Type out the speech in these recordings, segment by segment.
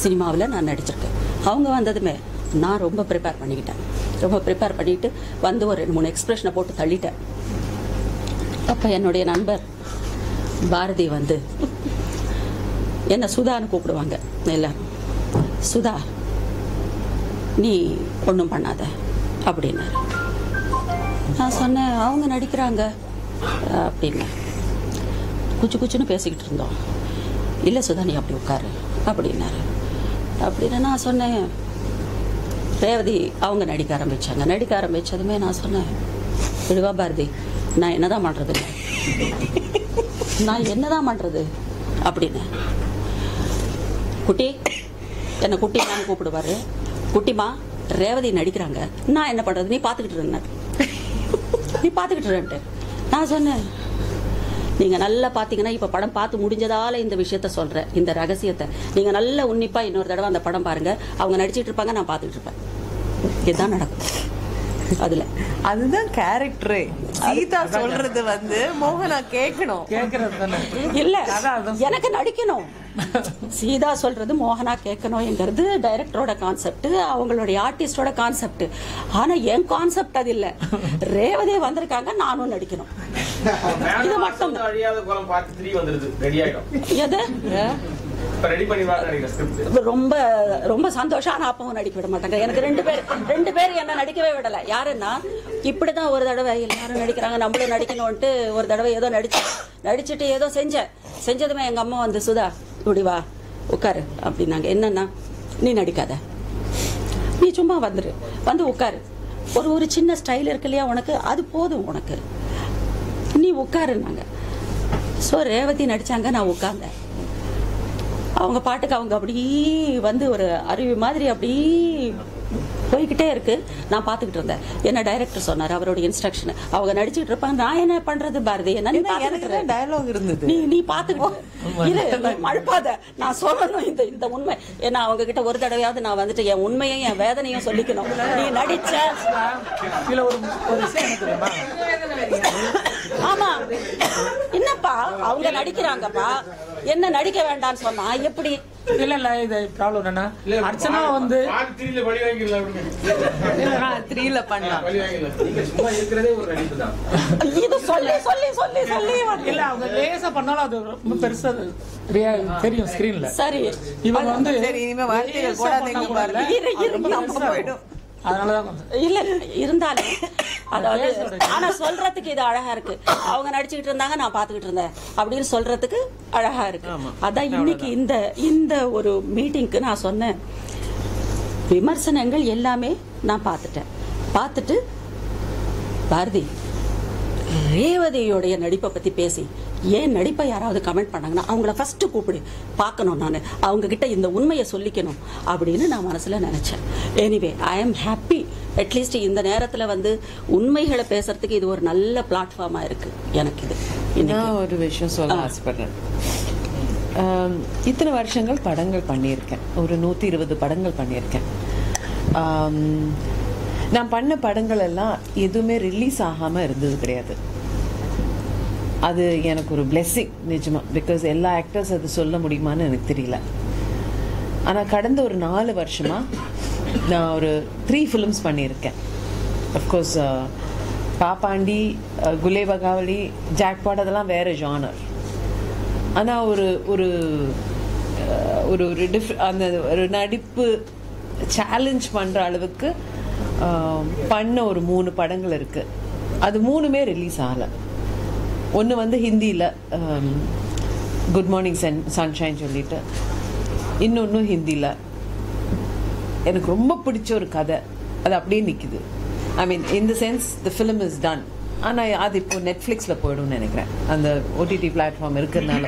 சினிமாவில் நான் நடிச்சிருக்கேன் அவங்க வந்ததுமே நான் ரொம்ப ப்ரிப்பேர் பண்ணிக்கிட்டேன் ரொம்ப ப்ரிப்பேர் பண்ணிட்டு வந்து ஒரு ரெண்டு மூணு எக்ஸ்பிரஷனை போட்டு தள்ளிட்டேன் அப்போ என்னுடைய நண்பர் பாரதி வந்து என்ன சுதான்னு கூப்பிடுவாங்க எல்லாரும் சுதா நீ ஒன்றும் பண்ணாத அப்படின்னாரு நான் சொன்னேன் அவங்க நடிக்கிறாங்க அப்படின்னேன் குச்சு குச்சுன்னு பேசிக்கிட்டு இருந்தோம் இல்லை சுதா நீ அப்படி உட்காரு அப்படின்னாரு அப்படின்னு நான் சொன்னேன் ரேவதி அவங்க நடிக்க ஆரம்பிச்சாங்க நடிக்க ஆரம்பிச்சதுமே நான் சொன்னேன் விடுவா பாரதி நான் என்னதான் பண்றது நான் என்னதான் பண்றது அப்படின்னு குட்டி என்னை குட்டி நான் கூப்பிடுவாரு குட்டிமா ரேவதி நடிக்கிறாங்க நான் என்ன பண்றது நீ பார்த்துக்கிட்டு இருந்தேன் நீ பார்த்துக்கிட்டு இருன்ட்டு நான் சொன்னேன் நீங்க நல்லா பாத்தீங்கன்னா இப்ப படம் பார்த்து முடிஞ்சதால இந்த விஷயத்த சொல்றேன் இந்த ரகசியத்தை நீங்க நல்லா உன்னிப்பா இன்னொரு தடவை அந்த படம் பாருங்க அவங்க நடிச்சிட்டு இருப்பாங்க நான் பார்த்துக்கிட்டு இருப்பேன் இதுதான் நடக்கும் அதுல அதுதான் கேரக்டரே சீதா சொல்றது வந்து மோகனா கேட்கணும் கேட்கறது தானே இல்ல அதான், அதான். எனக்கு நடிக்கணும் சீதா சொல்றது மோகனா கேட்கணும்ங்கிறது டைரக்டரோட கான்செப்ட் அவங்களுடைய ஆர்டிஸ்டோட கான்செப்ட் ஆனா என் கான்செப்ட் அது இல்ல ரேவதே வந்திருக்காங்க நானும் நடிக்கணும் இது மட்டும் வந்து அழியாத குளம் பார்த்து த்ரீ வந்துருது ரெடி ஆயிடும் எது இப்ப ரெடி பண்ணிடுவாங்க நினைக்கிறேன் ஸ்கிரிப்ட் ரொம்ப ரொம்ப சந்தோஷம் ஆனா அப்பவும் நடிக்க விட மாட்டாங்க எனக்கு ரெண்டு பேர் ரெண்டு பேர் என்ன நடிக்கவே விடல யாருன்னா இப்படிதான் ஒரு தடவை எல்லாரும் நடிக்கிறாங்க நம்மளும் நடிக்கணும்ட்டு ஒரு தடவை ஏதோ நடிச்சேன் நடிச்சுட்டு ஏதோ செஞ்சேன் செஞ்சதுமே எங்க அம்மா வந்து சுதா இப்படி வா உட்காரு அப்படின்னாங்க என்னன்னா நீ நடிக்காத நீ சும்மா வந்துரு வந்து உட்காரு ஒரு ஒரு சின்ன ஸ்டைல் இருக்கு இல்லையா உனக்கு அது போதும் உனக்கு நீ உட்காருன்னாங்க ஸோ ரேவதி நடிச்சாங்க நான் உட்கார்ந்தேன் அவங்க பாட்டுக்கு அவங்க அப்படி வந்து ஒரு அருவி மாதிரி அப்படி போய்கிட்டே இருக்கு நான் பார்த்துக்கிட்டு இருந்தேன் என்ன டைரக்டர் சொன்னார் அவரோட இன்ஸ்ட்ரக்ஷன் அவங்க நடிச்சிட்டு இருப்பாங்க நான் என்ன பண்றது பாரதி என்ன நீ ஏன்னா பார்த்துக்கிட்டு எனக்கு இரு. தான் டயலாக் இருந்தது நீ நீ பாத்துக்கிட்டு இரு மழுப்பாத நான் சொல்லணும் இந்த இந்த உண்மை ஏன்னா அவங்க கிட்ட ஒரு தடவையாவது நான் வந்துட்டு என் உண்மையும் என் வேதனையும் சொல்லிக்கணும் நீ நடிச்ச இதுல ஒரு ஒரு விஷயம் என்ன தெரியுமா ஆமா என்னப்பா அவங்க நடிக்கிறாங்கப்பா என்ன நடிக்க வேண்டாம்னு சொன்னா எப்படி இல்ல இல்ல இது ப்ராப்ளம் என்னன்னா அர்ச்சனா வந்து பார்ட் த்ரீல வழி வாங்கிடலாம் அப்படின்னு த்ரீல பண்ணலாம் வழி வாங்கிடலாம் நீங்க சும்மா இருக்கிறதே ஒரு நடிப்பு தான் இது சொல்லி சொல்லி சொல்லி சொல்லி வந்து- இல்ல அவங்க லேசா பண்ணாலும் அது ரொம்ப பெருசா ரியா- தெரியும் ஸ்கிரீன்ல சரி இவங்க வந்து சரி, இனிமே வார்த்தைகள் லேசா போடாதீங்க பண்ணா கூட பாருங்க. இல்ல, இரு, இரு, அது ரொம்ப நம்ம பெருசா போயிடும். இருக்கும். அதனாலதான் கொஞ்சம் இல்ல இருந்தாலும் அதாவது பேசுறது. ஆனா சொல்றதுக்கு இது அழகா இருக்கு அவங்க நடிச்சுக்கிட்டு இருந்தாங்க நான் பாத்துக்கிட்டு இருந்தேன் அப்படின்னு சொல்றதுக்கு அழகா இருக்கு அதான் இன்னைக்கு இந்த இந்த ஒரு மீட்டிங்க்கு நான் சொன்னேன் விமர்சனங்கள் எல்லாமே நான் பார்த்துட்டேன் பார்த்துட்டு பாரதி ரேவதியோடைய நடிப்பை பத்தி பேசி ஏன் நடிப்பை யாராவது கமெண்ட் பண்ணாங்கன்னா அவங்கள ஃபர்ஸ்ட் கூப்பிடு பார்க்கணும் நான் அவங்க கிட்ட இந்த உண்மையை சொல்லிக்கணும் அப்படின்னு நான் மனசுல நினைச்சேன் anyway I am happy at least இந்த நேரத்துல வந்து உண்மைகளை பேசுறதுக்கு இது ஒரு நல்ல பிளாட்ஃபார்மா இருக்கு எனக்கு இது இன்னைக்கு. நான் ஒரு விஷயம் சொல்ல ஆசைப்படுறேன் ஆம், இத்தனை வருஷங்கள் படங்கள் பண்ணியிருக்கேன் ஒரு நூற்றி இருபது படங்கள் பண்ணியிருக்கேன் ஆம், நான் பண்ண படங்கள் எல்லாம் எதுவுமே ரிலீஸ் ஆகாமல் இருந்தது கிடையாது அது எனக்கு ஒரு blessing நிஜமா பிகாஸ் எல்லா ஆக்டர்ஸ் அது சொல்ல முடியுமான்னு எனக்கு தெரியல ஆனால் கடந்த ஒரு நாலு வருஷமா நான் ஒரு த்ரீ ஃபிலிம்ஸ் பண்ணியிருக்கேன் of course Pa Paandi ah, Gulaebaghavali Jackpot அதெல்லாம் வேற ஜானர் ஆனால் ஒரு ஒரு அஹ், ஒரு ஒரு டிஃப் அந்த ஒரு நடிப்பு சேலஞ்ச் பண்ணுற அளவுக்கு அஹ், பண்ண ஒரு மூணு படங்கள் இருக்குது அது மூணுமே ரிலீஸ் ஆகலை ஒன்று வந்து ஹிந்தியில் குட் மார்னிங் சன் சன்ஷைன் சொல்லிட்டு இன்னொன்று ஹிந்தியில் எனக்கு ரொம்ப பிடிச்ச ஒரு கதை அது அப்படியே நிற்குது I mean in the sense the film is done ஆனால் அது இப்போ நெட்ஃப்ளிக்ஸில் போயிடும்னு நினைக்கிறேன் அந்த ஓடிடி பிளாட்ஃபார்ம் இருக்கிறதுனால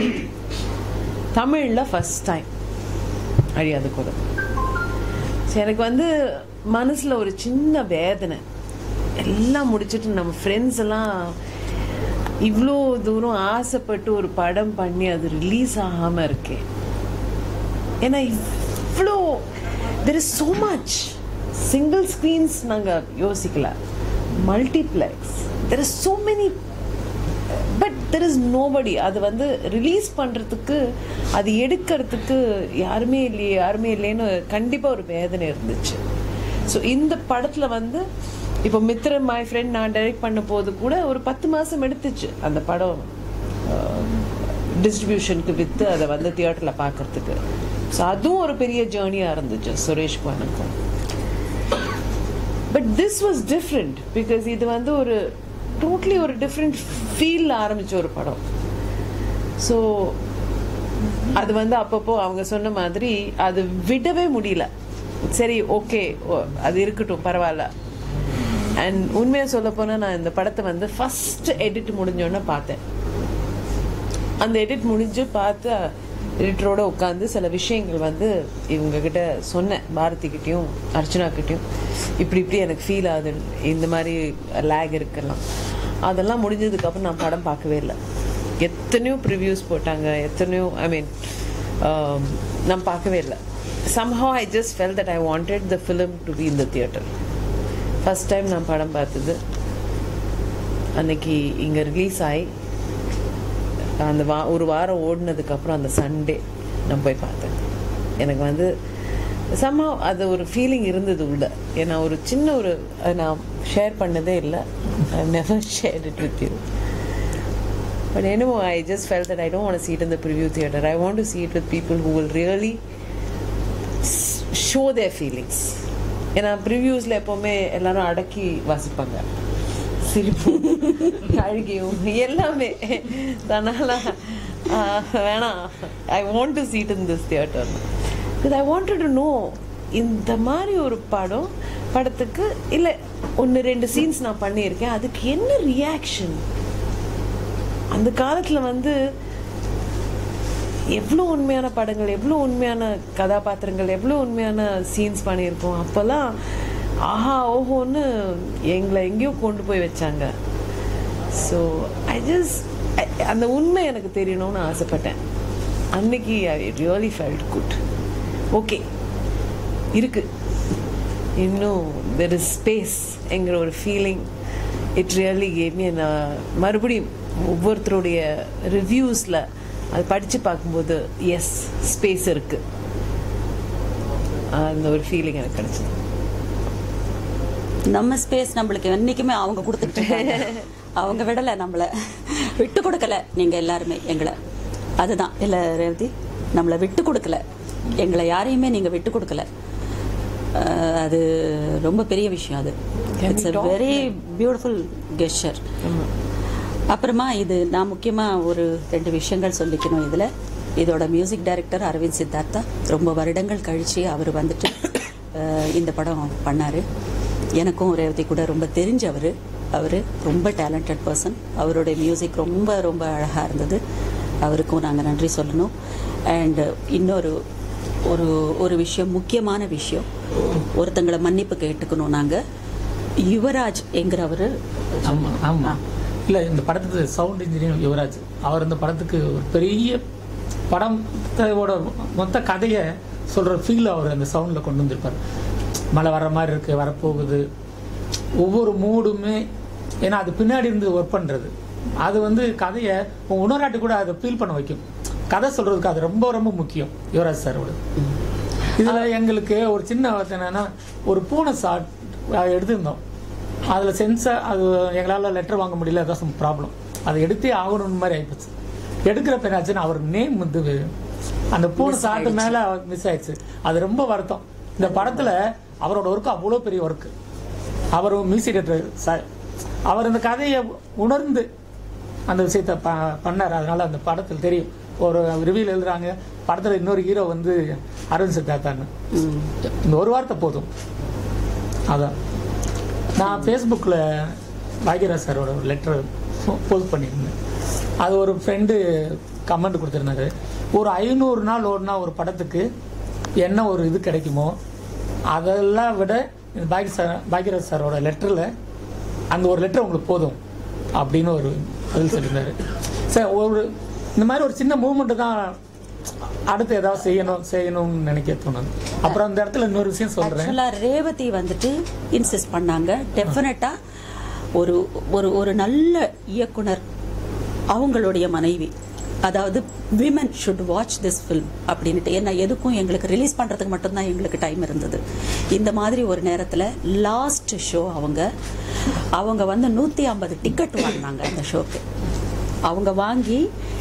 தமிழில் ஃபஸ்ட் டைம் அழியாது கூட சரி, எனக்கு வந்து மனசில் ஒரு சின்ன வேதனை எல்லாம் முடிச்சிட்டு நம்ம ஃப்ரெண்ட்ஸ் எல்லாம் இவ்வளோ தூரம் ஆசைப்பட்டு ஒரு படம் பண்ணி அது ரிலீஸ் ஆகாமல் இருக்கே ஏன்னா இவ்வளோ there is so much single screens நாங்கள் யோசிக்கல multiplex there is so many but there is nobody அது வந்து ரிலீஸ் பண்ணுறதுக்கு அது எடுக்கிறதுக்கு யாருமே இல்லையே யாருமே இல்லையேன்னு கண்டிப்பாக ஒரு வேதனை இருந்துச்சு ஸோ இந்த படத்தில் வந்து இப்போ மித்ர மை ஃப்ரெண்ட் நான் டைரக்ட் பண்ண போது கூட ஒரு பத்து மாதம் எடுத்துச்சு அந்த படம் டிஸ்ட்ரிபியூஷனுக்கு விற்று அதை வந்து தியேட்டரில் பார்க்கறதுக்கு ஸோ அதுவும் ஒரு பெரிய ஜேர்னியாக இருந்துச்சு சுரேஷ் பானுக்கும் but this was different because இது வந்து ஒரு டோட்லி ஒரு டிஃப்ரெண்ட் ஃபீலில் ஆரம்பிச்ச ஒரு படம் ஸோ அது வந்து அப்பப்போ அவங்க சொன்ன மாதிரி அது விடவே முடியல சரி ஓகே அது இருக்கட்டும் பரவாயில்ல அண்ட் உண்மையாக சொல்ல போனால் நான் இந்த படத்தை வந்து ஃபர்ஸ்ட் எடிட் முடிஞ்சோடனே பார்த்தேன் அந்த எடிட் முடிஞ்சு பார்த்து எடிட்டரோட உட்காந்து சில விஷயங்கள் வந்து இவங்க கிட்ட சொன்னேன் பாரதி கிட்டயும் அர்ச்சனா கிட்டயும் இப்படி இப்படி எனக்கு ஃபீல் ஆகுது இந்த மாதிரி லேக் இருக்கலாம் அதெல்லாம் முடிஞ்சதுக்கப்புறம் நான் படம் பார்க்கவே இல்லை எத்தனையோ ப்ரிவ்யூஸ் போட்டாங்க எத்தனையோ ஐ மீன் நான் பார்க்கவே இல்லை somehow I just felt that I wanted the film to be in the theatre first time நான் படம் பார்த்தது அன்னைக்கு இங்கே ரிலீஸ் ஆகி அந்த வா ஒரு வாரம் ஓடினதுக்கப்புறம் அந்த சண்டே நான் போய் பார்த்தேன் எனக்கு வந்து சம்மா அது ஒரு ஃபீலிங் இருந்தது உள்ள ஏன்னா ஒரு சின்ன ஒரு அது நான் ஷேர் பண்ணதே இல்லை I never share it with you but என்னமோ I just felt that I don't want seat in the preview theatre I want to seat with people who will really show their feelings ஏன்னா ப்ரிவ்யூஸில் எப்போவுமே எல்லாரும் அடக்கி வாசிப்பாங்க சிரிப்பும் அழுகையும் எல்லாமே அதனால ஆஹ், வேணாம் I want to seat in this theatre because I wanted to know இந்த மாதிரி ஒரு படம் படத்துக்கு இல்லை ஒன்று ரெண்டு சீன்ஸ் நான் பண்ணியிருக்கேன் அதுக்கு என்ன ரியாக்ஷன் அந்த காலத்தில் வந்து எவ்வளோ உண்மையான படங்கள் எவ்வளோ உண்மையான கதாபாத்திரங்கள் எவ்வளோ உண்மையான சீன்ஸ் பண்ணியிருக்கோம் அப்போல்லாம் ஆஹா ஓஹோன்னு எங்களை எங்கேயோ கொண்டு போய் வச்சாங்க ஸோ ஐ ஜஸ்ட் அந்த உண்மை எனக்கு தெரியணும்னு ஆசைப்பட்டேன் அன்னைக்கு I really felt good okay இருக்கு இன்னும் தெர் இஸ் ஸ்பேஸ் என்கிற ஒரு ஃபீலிங் இட் ரியலி கேம் நான் மறுபடியும் ஒவ்வொருத்தருடைய ரிவ்யூஸில் அது படித்து பார்க்கும்போது எஸ் ஸ்பேஸ் இருக்கு அந்த ஒரு ஃபீலிங் எனக்கு கிடைச்சது நம்ம ஸ்பேஸ் நம்மளுக்கு என்னைக்குமே அவங்க கொடுத்துட்டு இருக்காங்க. அவங்க விடல நம்மள விட்டு கொடுக்கல நீங்க எல்லாருமே எங்களை அதுதான் இல்ல ரேவதி நம்மளை விட்டு கொடுக்கல எங்களை யாரையுமே நீங்க விட்டு கொடுக்கல அஹ், அது ரொம்ப பெரிய விஷயம் அது Can it's we a talk? Very beautiful gesture அப்புறமா இது நான் முக்கியமா ஒரு ரெண்டு விஷயங்கள் சொல்லிக்கணும் இதுல இதோட மியூசிக் டைரக்டர் அரவிந்த் சித்தார்த்தா ரொம்ப வருடங்கள் கழிச்சு அவர் வந்துட்டு அஹ், இந்த படம் பண்ணாரு எனக்கும் ரேவதி கூட ரொம்ப தெரிஞ்சவர் அவர் ரொம்ப டேலண்டட் பர்சன் அவருடைய மியூசிக் ரொம்ப ரொம்ப அழகாக இருந்தது அவருக்கும் நாங்கள் நன்றி சொல்லணும் அண்ட் இன்னொரு ஒரு ஒரு விஷயம் முக்கியமான விஷயம் ஒருத்தங்களை மன்னிப்பு கேட்டுக்கணும் நாங்கள் யுவராஜ் என்கிறவர் ஆமா ஆமா இல்ல இந்த படத்துக்கு சவுண்ட் இன்ஜினியர் யுவராஜ் அவர் இந்த படத்துக்கு ஒரு பெரிய படத்தோட மொத்த கதையை சொல்ற ஃபீல் அவர் அந்த சவுண்ட்ல கொண்டு வந்திருப்பார் மழை வர்ற மாதிரி இருக்கு வரப்போகுது ஒவ்வொரு மூடுமே ஏன்னா அது பின்னாடி இருந்து ஒர்க் பண்றது அது வந்து கதையை உன் உணராட்டி கூட அதை ஃபீல் பண்ண வைக்கும் கதை சொல்றதுக்கு அது ரொம்ப ரொம்ப முக்கியம் யுவராஜ் சாரோட இதுல எங்களுக்கு ஒரு சின்ன வருத்தம் என்னன்னா ஒரு பூனை ஷாட் எடுத்திருந்தோம் அதுல சென்சார் அது எங்களால லெட்டர் வாங்க முடியல அதான் ப்ராப்ளம் அதை எடுத்தே ஆகணும்னு மாதிரி ஆயிப்போச்சு எடுக்கிறப்ப என்னாச்சுன்னா அவர் நேம் வந்து அந்த பூனை ஷாட்டு மேல மிஸ் ஆயிடுச்சு அது ரொம்ப வருத்தம் இந்த படத்துல அவரோட ஒர்க் அவ்வளோ பெரிய ஒர்க் அவர் மியூசிக் டேரக்டர் அவர் இந்த கதையை உணர்ந்து அந்த விஷயத்த ப- பண்ணார் அதனால அந்த படத்தில் தெரியும் ஒரு ரிவியூல எழுதுறாங்க படத்துல இன்னொரு ஹீரோ வந்து அரவிந்த் சித்தார்த்தான்னு இந்த ஒரு வார்த்தை போதும் அதான் நான் ஃபேஸ்புக்கில் பாக்யராஜ் சாரோட ஒரு லெட்டர் போஸ்ட் பண்ணியிருந்தேன் அது ஒரு ஃப்ரெண்டு கமெண்ட் கொடுத்துருந்தாரு ஒரு ஐநூறு நாள் ஓடினா ஒரு படத்துக்கு என்ன ஒரு இது கிடைக்குமோ அதெல்லாம் விட இந்த பாக்ய சார் பாக்யராஜ் சாரோட லெட்டரில் அந்த ஒரு லெட்டர் உங்களுக்கு போதும் அப்படின்னு ஒரு பதில் சொல்லியிருந்தாரு சார் ஒரு இந்த மாதிரி ஒரு சின்ன மூமெண்ட் தான் அடுத்து ஏதாவது செய்யணும் செய்யணும்னு நினைக்க தோணுது அப்புறம் அந்த இடத்துல இன்னொரு விஷயம் சொல்றேன் ஆக்சுவலா ரேவதி வந்துட்டு இன்சிஸ்ட் பண்ணாங்க டெஃபினட்டா ஒரு ஒரு ஒரு நல்ல இயக்குனர் அவங்களுடைய மனைவி அதாவது women should watch this film அப்படின்ட்டு ஏன்னா எதுக்கும் எங்களுக்கு ரிலீஸ் பண்ணுறதுக்கு மட்டும்தான் எங்களுக்கு டைம் இருந்தது இந்த மாதிரி ஒரு நேரத்தில் லாஸ்ட் ஷோ அவங்க அவங்க வந்து நூற்றி ஐம்பது டிக்கெட் வாங்கினாங்க அந்த ஷோக்கு அவங்க வாங்கி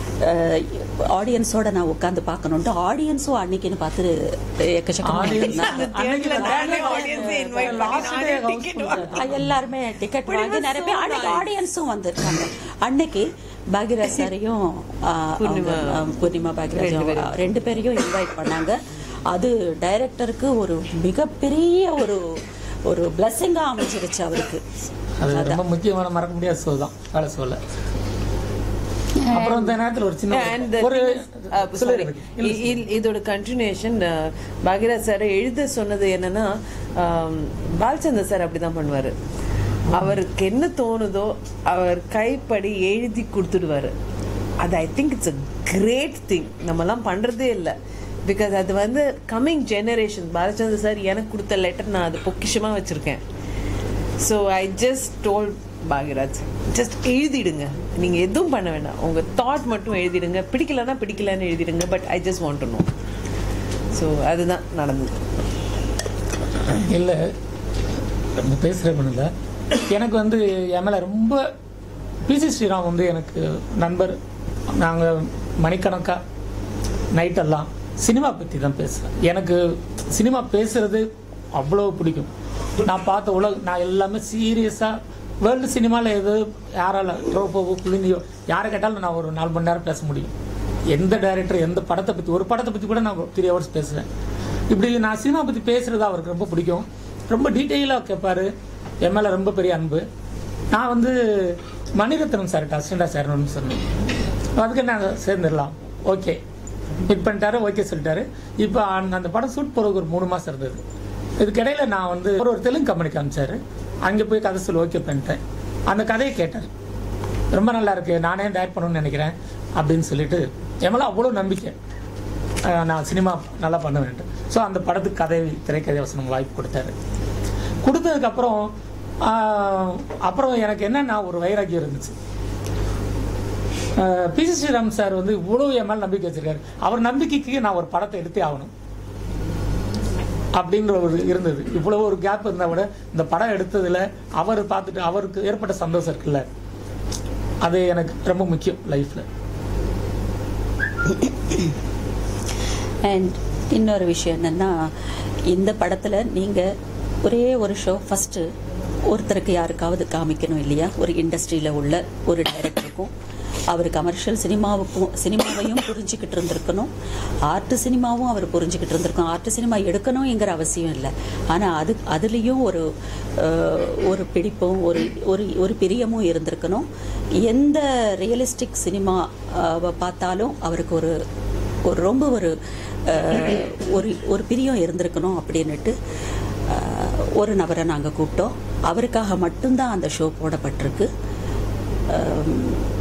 ஆடியன்ஸோட நான் உட்காந்து பார்க்கணுன்ட்டு ஆடியன்ஸும் அன்னைக்குன்னு பார்த்து எக்கச்சக்கமா Audience- இருந்தாங்க. அன்னைக்கு theatreல தானே audience ஐ invite பண்ணி Last நானே day house ticket full. வாங்கினேன். அஹ் எல்லாருமே டிக்கெட் வாங்கி நிறைய பேர் அன்னைக்கு ஆடியன்ஸும் வந்திருக்காங்க அன்னைக்கு பாக்யராஜ் சாரையும் ஆஹ், பூர்ணிமா. அவங்க, ஆஹ், பூர்ணிமா பாக்யராஜ் ரெண்டு பேரும். ரெண்டு பேரையும் இன்வைட் பண்ணாங்க அது டைரக்டருக்கு ஒரு மிகப்பெரிய ஒரு ஒரு பிளஸ்ஸிங்கா அமைஞ்சிருச்சு அவருக்கு அது ரொம்ப முக்கியமான மறக்க முடியாத ஷோ தான் வேலை சொல்ல அப்புறம் இந்த நேரத்துல ஒரு சின்ன And the ஒரு thing is, uh, sorry, சொல்லுங்க. இல்ல, இ- இ- இதோட கண்டினியூஷன் பாகிராஜ் சார் எழுத சொன்னது என்னன்னா ஆம், பாலச்சந்தர் சார் அப்படிதான் பண்ணுவாரு அவருக்கு என்ன தோணுதோ அவர் கைப்படி எழுதி கொடுத்துடுவாரு அது I think it's a great thing நம்மலாம் பண்றதே இல்லை பிகாஸ் அது வந்து கம்மிங் ஜெனரேஷன் பாலச்சந்தர் சார் எனக்கு கொடுத்த லெட்டர் நான் அது பொக்கிஷமா வச்சிருக்கேன் so I just told Bhagyaraj just எழுதிடுங்க நீங்கள் எதுவும் பண்ண வேண்டாம் உங்கள் தாட் மட்டும் எழுதிடுங்க பிடிக்கலன்னா பிடிக்கலன்னு எழுதிடுங்க but I just want to know so அதுதான் நடந்தது இல்ல நம்ம பேசுற பண்ணல எனக்கு வந்து என் மேல ரொம்ப பிசி ஸ்ரீராம் வந்து எனக்கு நண்பர் நாங்க மணிக்கணக்கா நைட்டெல்லாம் சினிமா பத்தி தான் பேசுவேன் எனக்கு சினிமா பேசுறது அவ்வளோ பிடிக்கும் நான் பார்த்த உலக நான் எல்லாமே சீரியஸா வேர்ல்டு சினிமாவில் எது யாரால ட்ரோப்போவோ குளினியோ யாரை கேட்டாலும் நான் ஒரு நாலு மணி நேரம் பேச முடியும் எந்த டைரக்டர் எந்த படத்தை பற்றி ஒரு படத்தை பற்றி கூட நான் த்ரீ ஹவர்ஸ் பேசுவேன் இப்படி நான் சினிமா பற்றி பேசுறது அவருக்கு ரொம்ப பிடிக்கும் ரொம்ப டீட்டெயிலாக கேட்பாரு என் மேலே ரொம்ப பெரிய அன்பு நான் வந்து மணிரத்னம் சார்கிட்ட அசிஸ்டண்டாக சேரணும்னு சொன்னேன் அதுக்கு நாங்கள் சேர்ந்துடலாம் ஓகே மீட் பண்ணிட்டாரு ஓகே சொல்லிட்டாரு இப்போ அந்த படம் ஷூட் போகிறதுக்கு ஒரு மூணு மாதம் இருந்தது இதுக்கிடையில நான் வந்து ஒரு ஒரு தெலுங்கு கம்பெனிக்கு அனுப்பிச்சாரு அங்கே போய் கதை சொல்லி ஓகே பண்ணிட்டேன் அந்த கதையை கேட்டார் ரொம்ப நல்லா இருக்கு நானே டைரக்ட் பண்ணணும்னு நினைக்கிறேன் அப்படின்னு சொல்லிட்டு என் மேலே அவ்வளோ நம்பிக்கை அஹ் நான் சினிமா நல்லா பண்ணுவேன்ட்டு ஸோ அந்த படத்துக்கு கதை திரைக்கதை வசனம் வாய்ப்பு கொடுத்தாரு கொடுத்ததுக்கப்புறம் ஆஹ், அப்புறம் எனக்கு என்னன்னா ஒரு வைராக்கியம் இருந்துச்சு பி சி ஸ்ரீராம் சார் வந்து இவ்வளோ என் மேலே நம்பிக்கை வச்சிருக்காரு அவர் நம்பிக்கைக்கு நான் ஒரு படத்தை எடுத்தே ஆகணும் அப்படின்ற ஒரு இருந்தது இவ்வளவு ஒரு கேப் இருந்தா கூட இந்த படம் எடுத்ததுல அவர் பார்த்துட்டு அவருக்கு ஏற்பட்ட சந்தோஷம் இருக்குல்ல அது எனக்கு ரொம்ப முக்கியம் லைஃப்ல அண்ட் இன்னொரு விஷயம் என்னன்னா இந்த படத்துல நீங்க ஒரே ஒரு ஷோ ஃபர்ஸ்ட் ஒருத்தருக்கு யாருக்காவது காமிக்கணும் இல்லையா ஒரு இண்டஸ்ட்ரியில உள்ள ஒரு டைரக்டருக்கும் அவர் கமர்ஷியல் சினிமாவுக்கும் சினிமாவையும் புரிஞ்சுக்கிட்டு இருந்திருக்கணும் ஆர்ட் சினிமாவும் அவர் புரிஞ்சுக்கிட்டு இருந்திருக்கணும் ஆர்ட் சினிமா எடுக்கணுங்கிற அவசியம் இல்லை ஆனால் அது அதுலேயும் ஒரு அஹ், ஒரு பிடிப்பும் ஒரு ஒரு ஒரு பிரியமும் இருந்திருக்கணும் எந்த ரியலிஸ்டிக் சினிமா பார்த்தாலும் அவருக்கு ஒரு ஒரு ரொம்ப ஒரு அஹ், ஒரு ஒரு பிரியம் இருந்திருக்கணும் அப்படின்னுட்டு அஹ், ஒரு நபரை நாங்கள் கூப்பிட்டோம் அவருக்காக மட்டும்தான் அந்த ஷோ போடப்பட்டிருக்கு அம்,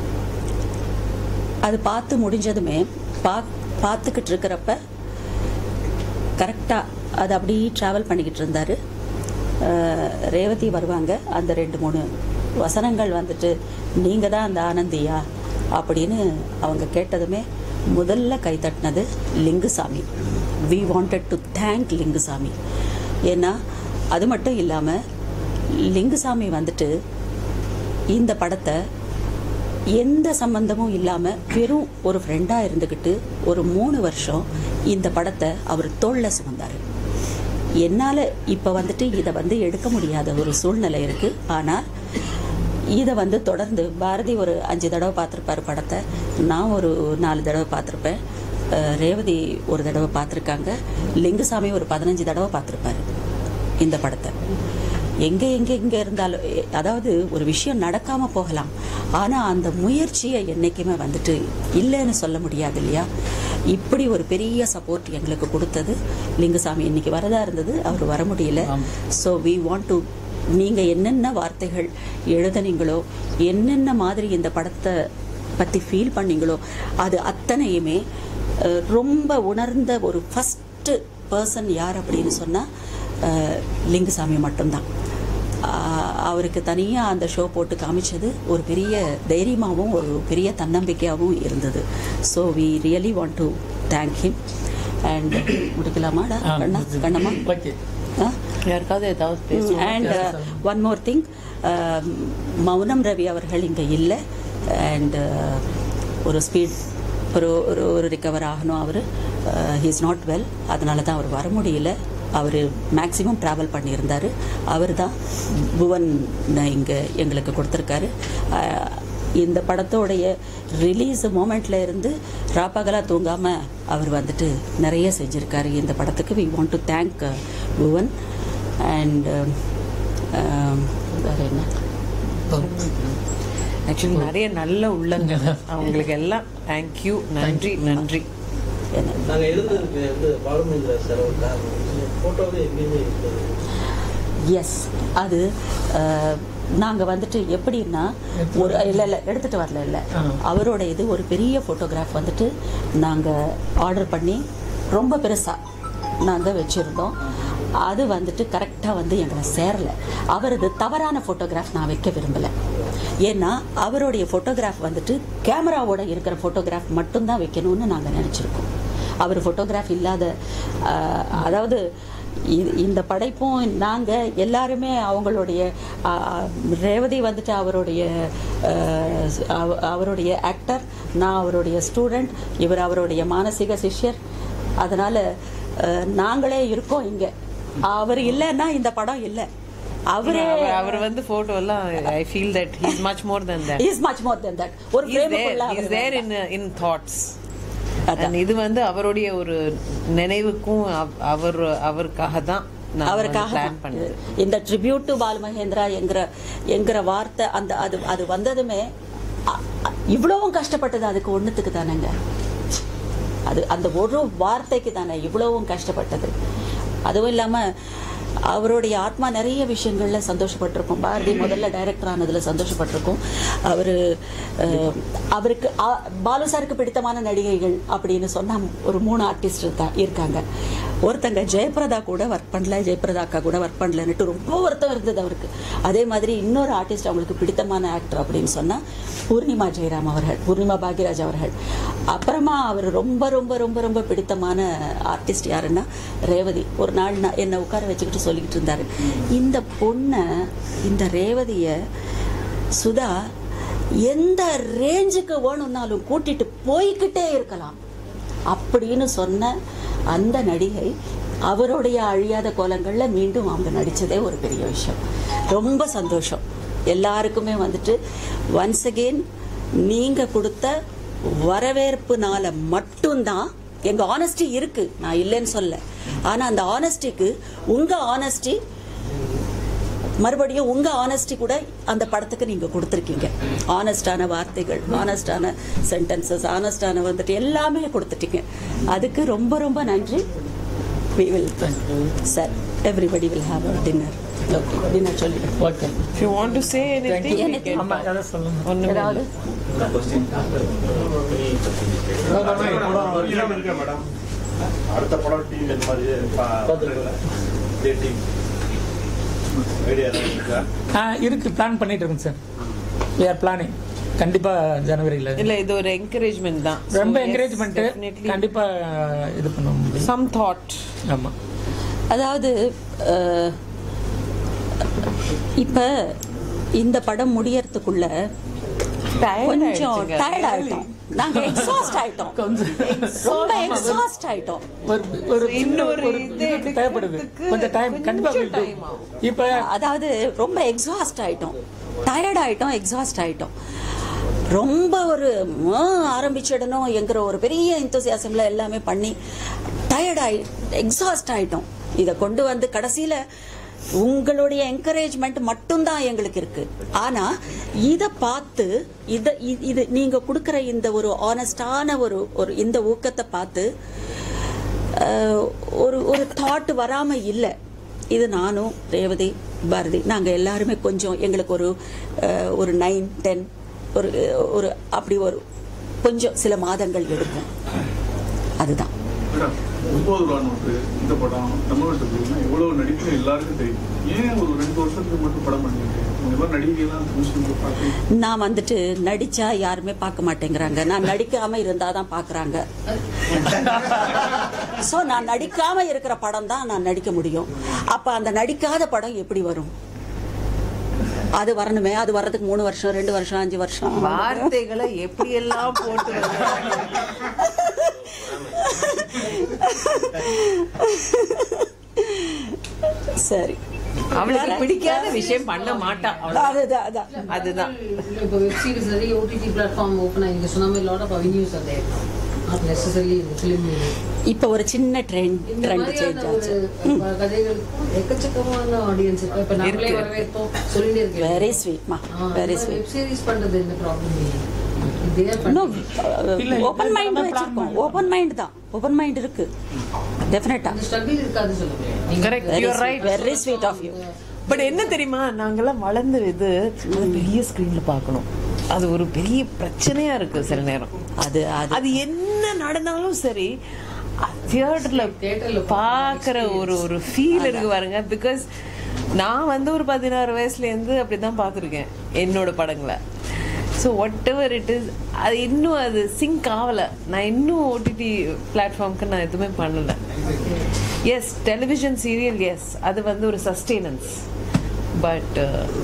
அது பார்த்து முடிஞ்சதுமே பா பார்த்துக்கிட்டு இருக்கிறப்ப கரெக்டாக அது அப்படியே ட்ராவல் பண்ணிக்கிட்டு இருந்தார் ரேவதி வருவாங்க அந்த ரெண்டு மூணு வசனங்கள் வந்துட்டு நீங்கள் தான் அந்த ஆனந்தியா அப்படின்னு அவங்க கேட்டதுமே முதல்ல கை தட்டினது Lingusamy we wanted to thank Lingusamy ஏன்னா அது மட்டும் இல்லாமல் லிங்குசாமி வந்துட்டு இந்த படத்தை எந்த சம்பந்தமும் இல்லாமல் வெறும் ஒரு ஃப்ரெண்டாக இருந்துக்கிட்டு ஒரு மூணு வருஷம் இந்த படத்தை அவர் தோளில் சுமந்தார் என்னால் இப்போ வந்துட்டு இதை வந்து எடுக்க முடியாத ஒரு சூழ்நிலை இருக்குது ஆனால் இதை வந்து தொடர்ந்து பாரதி ஒரு அஞ்சு தடவை பார்த்துருப்பாரு படத்தை நான் ஒரு நாலு தடவை பார்த்துருப்பேன் அஹ் ரேவதி ஒரு தடவை பார்த்துருக்காங்க லிங்குசாமி ஒரு பதினஞ்சு தடவை பார்த்துருப்பாரு இந்த படத்தை எங்கே எங்கே எங்கே இருந்தாலும் எ- அதாவது ஒரு விஷயம் நடக்காமல் போகலாம் ஆனால் அந்த முயற்சியை என்றைக்குமே வந்துட்டு இல்லைன்னு சொல்ல முடியாது இல்லையா இப்படி ஒரு பெரிய சப்போர்ட் எங்களுக்கு கொடுத்தது லிங்குசாமி இன்னைக்கு வரதா இருந்தது அவர் வர முடியல ஸோ வி வாண்ட் டு நீங்கள் என்னென்ன வார்த்தைகள் எழுதுனீங்களோ என்னென்ன மாதிரி இந்த படத்தை பற்றி ஃபீல் பண்ணீங்களோ அது அத்தனையுமே அஹ், ரொம்ப உணர்ந்த ஒரு ஃபஸ்ட்டு பர்சன் யார் அப்படின்னு சொன்னால் லிங்குசாமி மட்டும்தான் ஆஹ் அவருக்கு தனியாக அந்த ஷோ போட்டு காமிச்சது ஒரு பெரிய தைரியமாகவும் ஒரு பெரிய தன்னம்பிக்கையாகவும் இருந்தது so we really want to thank him and முடிக்கலாமாடா ஆ, கண்ணா கண்ணம்மா ஓகே ஆ யாருக்காவது ஏதாவது பேசணும் அண்ட் ஒன் மோர் திங் மௌனம் ரவி அவர்கள் இங்கே இல்லை அண்ட் ஒரு ஸ்பீட் ஒரு ஒரு ஒரு ரிகவர் ஆகணும் அவர் ஹீ இஸ் நாட் வெல் அதனால தான் அவர் வர முடியல அவர் மேக்ஸிமம் ட்ராவல் பண்ணியிருந்தார் அவர் தான் புவன் இங்கே எங்களுக்கு கொடுத்துருக்காரு அஹ், இந்த படத்தோடைய ரிலீஸ் மூமெண்ட்ல இருந்து ராப்பகலாக தூங்காமல் அவர் வந்துட்டு நிறைய செஞ்சுருக்காரு இந்த படத்துக்கு we want to thank Bhuvan and வேற என்ன ஆக்சுவலி நிறைய நல்ல உள்ளங்க அவங்களுக்கு எல்லாம் தேங்க்யூ நன்றி நன்றி என்ன நாங்க எழுதுறதுக்கு வந்து பாலுமேந்திர சார் ஒரு காரணம் போட்டோவே எங்கேயுமே இருக்குது எஸ் அது நாங்கள் வந்துட்டு எப்படின்னா ஒரு இல்லை இல்லை எடுத்துகிட்டு வரல இல்லை ஆ. அவரோட இது ஒரு பெரிய ஃபோட்டோகிராஃப் வந்துட்டு நாங்கள் ஆர்டர் பண்ணி ரொம்ப பெருசாக நாங்கள் வச்சுருந்தோம் அது வந்துட்டு கரெக்டாக வந்து எங்களை சேரலை அவரது தவறான ஃபோட்டோகிராஃப் நான் வைக்க விரும்பலை ஏன்னா அவருடைய ஃபோட்டோகிராஃப் வந்துட்டு கேமராவோட இருக்கிற ஃபோட்டோகிராஃப் மட்டும்தான் வைக்கணும்னு நாங்கள் நினச்சிருக்கோம் அவர் ஃபோட்டோகிராஃப் இல்லாத ஆஹ், அதாவது இ- இந்த படைப்பும் நாங்கள் எல்லாருமே அவங்களுடைய ஆ, ஆ, ரேவதி வந்துட்டு அவருடைய அஹ், அவ- அவருடைய ஆக்டர் நான் அவருடைய ஸ்டூடெண்ட் இவர் அவருடைய மானசீக சிஷ்யர் அதனால அஹ், நாங்களே இருக்கோம் இங்கே அவர் இல்லைன்னா இந்த படம் இல்லை அவரே அவர் அவர் வந்து போட்டோ எல்லாம் I feel that he is much more than that is much more than that ஒரு He's there. பிரேமுக்குள்ள He's our there in வேண்டாம். in thoughts. அதான். And இது வந்து அவருடைய ஒரு நினைவுக்கும் அவ- அவர் அவருக்காக தான் நான் அவருக்காக பிளான் தான். பண்ணது இந்த ட்ரிபியூட் டு பால் மகேந்திரா என்கிற என்கிற வார்த்தை அந்த அது அது வந்ததுமே அ- அ- இவ்வளவும் கஷ்டப்பட்டது அதுக்கு ஒண்ணுத்துக்கு தானேங்க அது அந்த ஒரு வார்த்தைக்கு தானே இவ்வளவும் கஷ்டப்பட்டது அதுவும் இல்லாம அவருடைய ஆத்மா நிறைய விஷயங்கள்ல சந்தோஷப்பட்டிருக்கும் பாரதி முதல்ல டைரக்டர் ஆனதுல சந்தோஷப்பட்டிருக்கும் அவரு அஹ், அவருக்கு அ- பாலு சாருக்கு பிடித்தமான நடிகைகள் அப்படின்னு சொன்னா ஒரு மூணு ஆர்டிஸ்ட் தான் இருக்காங்க ஒருத்தங்க ஜெயபிரதா கூட ஒர்க் பண்ணல ஜெயபிரதா அக்கா கூட ஒர்க் பண்ணலன்னுட்டு ரொம்ப வருத்தம் இருந்தது அவருக்கு அதே மாதிரி இன்னொரு ஆர்டிஸ்ட் அவங்களுக்கு பிடித்தமான ஆக்டர் அப்படின்னு சொன்னா பூர்ணிமா ஜெயராம் அவர்கள் பூர்ணிமா பாக்யராஜ் அவர்கள் அப்புறமா அவர் ரொம்ப ரொம்ப ரொம்ப ரொம்ப பிடித்தமான ஆர்டிஸ்ட் யாருன்னா ரேவதி ஒரு நாள் நான் என்னை உட்கார வச்சுக்கிட்டு சொல்லிக்கிட்டு இருந்தாரு இந்த பொண்ணை இந்த ரேவதிய சுதா எந்த ரேஞ்சுக்கு வேணும்னாலும் கூட்டிட்டு போய்கிட்டே இருக்கலாம் அப்படின்னு சொன்ன அந்த நடிகை அவருடைய அழியாத கோலங்கள்ல மீண்டும் அவங்க நடிச்சதே ஒரு பெரிய விஷயம் ரொம்ப சந்தோஷம் எல்லாருக்குமே வந்துட்டு ஒன்ஸ் அகெயின் நீங்க கொடுத்த வரவேற்புனால மட்டும்தான் எங்க ஆனஸ்டி இருக்கு நான் இல்லைன்னு சொல்ல ஆனா அந்த ஆனஸ்டிக்கு உங்க ஆனஸ்டி மறுபடியும் உங்க ஆனஸ்டி கூட அந்த படத்துக்கு நீங்க கொடுத்துருக்கீங்க ஆனஸ்டான வார்த்தைகள் ஆனஸ்டான சென்டென்சஸ் ஆனஸ்டான வந்துட்டு எல்லாமே கொடுத்துட்டீங்க அதுக்கு ரொம்ப ரொம்ப நன்றி we will sir everybody will have a dinner okay dinner சொல்லிடுறேன் okay If you want to say anything, you Anything. can. ஆமா அதான் சொல்லுங்க ஒண்ணுமே ஏதாவது இல்லை. மேடம் அடுத்த படம் டீம் இந்த மாதிரி டீம் ஐடியா இருக்கா ஆ இருக்கு பிளான் பண்ணிட்டு இருக்கேன் சார் we are பிளானிங் கண்டிப்பா ஜனவரியில இல்ல இது ஒரு என்கரேஜ்மெண்ட் தான் So, ரொம்ப yes, என்கரேஜ்மெண்ட் definitely கண்டிப்பா இது பண்ண முடியும் some thought ஆமா அதாவது அஹ், இப்ப இந்த படம் முடியறதுக்குள்ள Tired கொஞ்சம் ஆயிடுச்சுங்க. டயர்ட் ஆயிட்டோம் நாங்க எக்ஸாஸ்ட் ஆயிட்டோம் கொஞ்சம் ரொம்ப எக்ஸாஸ்ட் ஆயிட்டோம் ஒரு ஒரு சின்ன இன்னொரு ஒரு இது இது தேவைப்படுது எடுக்கிறதுக்கு கொஞ்சம் டைம் கண்டிப்பா கொஞ்சம் will do. time ஆகும். இப்ப அதாவது ரொம்ப எக்ஸாஸ்ட் ஆயிட்டோம் டயர்ட் ஆயிட்டோம் எக்ஸாஸ்ட் ஆயிட்டோம் ரொம்ப ஒரு ஆ, ஆரம்பிச்சிடணும் என்கிற ஒரு பெரிய இன்தோசியாசம்ல எல்லாமே பண்ணி டயர்ட் ஆயி எக்ஸாஸ்ட் ஆயிட்டோம் இதை கொண்டு வந்து கடைசியில உங்களுடைய என்கரேஜ்மெண்ட் மட்டும்தான் எங்களுக்கு இருக்கு ஆனா இத பார்த்து இத இ- இது நீங்க கொடுக்கிற இந்த ஒரு ஆனஸ்டான ஒரு ஒரு இந்த ஊக்கத்தை பார்த்து அஹ், ஒரு ஒரு தாட் வராம இல்லை இது நானும் ரேவதி பாரதி நாங்க எல்லாருமே கொஞ்சம் எங்களுக்கு ஒரு அஹ், ஒரு நைன் டென் ஒரு ஒரு அப்படி ஒரு கொஞ்சம் சில மாதங்கள் எடுக்கும் அதுதான் ஒன்பது ரூபா நோட்டு இந்த படம் நம்ம வீட்டு பிள்ளைங்க எவ்வளவு நடிப்பு எல்லாருக்கும் தெரியும் ஏன் ஒரு ரெண்டு வருஷத்துக்கு மட்டும் படம் பண்ணீங்க இந்த மாதிரி நடிகைலாம் முஸ்லீம் பார்த்து நான் வந்துட்டு நடிச்சா யாருமே பார்க்க மாட்டேங்கிறாங்க நான் நடிக்காம இருந்தாதான் பாக்குறாங்க சோ நான் நடிக்காம இருக்கிற படம் தான் நான் நடிக்க முடியும் அப்ப அந்த நடிக்காத படம் எப்படி வரும் அது வரணுமே அது வர்றதுக்கு மூணு வருஷம் ரெண்டு வருஷம் அஞ்சு வருஷம் வார்த்தைகளை எப்படியெல்லாம் போட்டு வர்றாங்க. சரி அவளுக்கு பிடிக்காத விஷயம் பண்ண மாட்டா அவ்வளவுதான். அதுதான் அதான் அதுதான் இப்போ வெப் சீரிஸ் நிறைய ஓடிடி பிளாட்ஃபார்ம் ஓப்பன் ஆகி சொன்ன மாதிரி lot of avenues are there not necessarily இந்த ஃபிலிம் இப்ப ஒரு சின்ன ட்ரெண்ட் இந்த ட்ரெண்ட் மாதிரியான சேஞ்ச் ஒரு ஆச்சு அஹ், கதைகளுக்கும் எக்கச்சக்கமான ஆடியன்ஸ் இருக்கு இப்ப நம்மளே இருக்கு. வரவேற்போம் சொல்லிட்டே இருக்கேன் வெரி ஸ்வீட்மா வெரி ஸ்வீட் வெப் சீரிஸ் பண்றது என்ன ப்ராப்ளம் இல்லை இன்னும் இல்ல, ஓப்பன் இது மைண்ட் நம்ம plan வச்சிருக்கோம் பண்ணலாம். ஓப்பன் மைண்ட் தான் ஓப்பன் மைண்ட் இருக்கு டெஃபினட்டா அந்த ஸ்ட்ரகிள் இருக்காது சொல்லுங்க Correct. Very You're right. Very sweet of you but என்ன தெரியுமா நாங்கெல்லாம் வளர்ந்த இது அது பெரிய ஸ்கிரீன்ல பார்க்கணும் அது ஒரு பெரிய பிரச்சனையா இருக்கு சில நேரம் அது அது அது என்ன நடந்தாலும் சரி தியேட்டர்ல Theatreல பாக்குற ஒரு ஒரு ஃபீல் இருக்கு பாருங்க பிகாஸ் நான் வந்து ஒரு பதினாறு வயசுல இருந்து அப்படிதான் பார்த்துருக்கேன் என்னோட படங்களை so whatever it is அது இன்னும் அது சிங்க் ஆகல நான் இன்னும் ஓடிடி பிளாட்ஃபார்ம்க்கு நான் எதுவுமே பண்ணல எஸ் டெலிவிஷன் சீரியல் எஸ் அது வந்து ஒரு சஸ்டெயினன்ஸ் பட்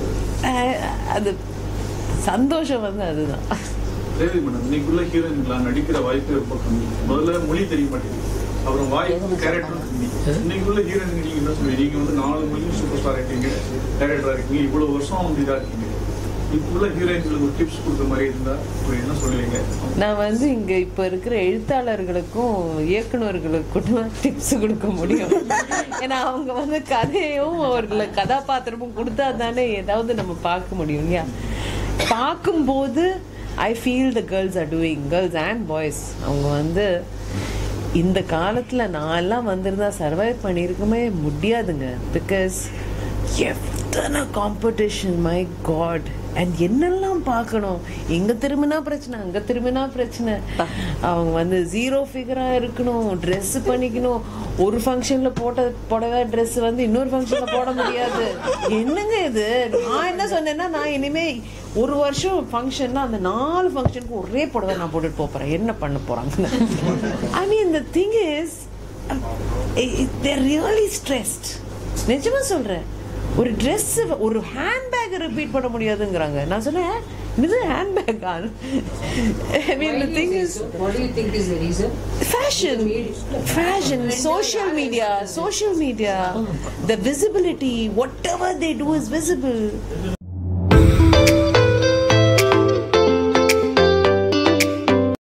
அது சந்தோஷம் வந்து அதுதான் தேவி மேடம் இன்னைக்குள்ள ஹீரோயின்லாம் நடிக்கிற வாய்ப்பு ரொம்ப கம்மி முதல்ல மொழி தெரிய மாட்டேங்குது அப்புறம் வாய்ப்பு கேரக்டர் கம்மி இன்னைக்குள்ள ஹீரோயின் நீங்க என்ன சொல்லுவீங்க நீங்க வந்து நாலு மொழியும் சூப்பர் ஸ்டார் இருக்கீங்க டேரக்டரா இருக்கீங்க இவ்வளவு வருஷம் வந்து இதா இருக்கீங்க இப்ப ஹீரோயின்களுக்கு ஒரு டிப்ஸ் கொடுத்த மாதிரி இருந்தா ஒரு என்ன சொல்லுவீங்க நான் வந்து இங்க இப்ப இருக்கிற எழுத்தாளர்களுக்கும் இயக்குனர்களுக்கும் டிப்ஸ் கொடுக்க முடியும் ஏன்னா அவங்க வந்து கதையும் ஒரு கதாபாத்திரமும் கொடுத்தா தானே ஏதாவது நம்ம பார்க்க முடியும் இல்லையா பார்க்கும்போது I feel the girls are doing girls and boys அவங்க வந்து இந்த காலத்துல நான் எல்லாம் வந்திருந்தா சர்வைவ் பண்ணியிருக்கவே முடியாதுங்க பிகாஸ் எத்தனை காம்படிஷன் மை காட் அண்ட் என்னெல்லாம் பார்க்கணும் இங்க திரும்பினா பிரச்சனை அங்க திரும்பினா பிரச்சனை அவங்க வந்து ஜீரோ ஃபிகரா இருக்கணும் Dress பண்ணிக்கணும் ஒரு ஃபங்க்ஷன்ல போட்ட புடவை Dress வந்து இன்னொரு ஃபங்க்ஷன்ல போட முடியாது என்னங்க இது நான் என்ன சொன்னேன்னா நான் இனிமே ஒரு வருஷம் ஃபங்க்ஷன்னா அந்த நாலு ஃபங்க்ஷனுக்கு ஒரே புடவை நான் போட்டுட்டு போப் போறேன் என்ன பண்ண போறாங்க I mean the thing is there really stressed நிஜமா சொல்றேன் ஒரு Dress ஒரு ஹேண்ட்பேக் ரிப்பீட் பண்ண முடியாதுங்கிறாங்க நான் சொன்னேன் இது handbag I mean the thing is What do you think is the reason? fashion fashion social media social media the visibility whatever they do is visible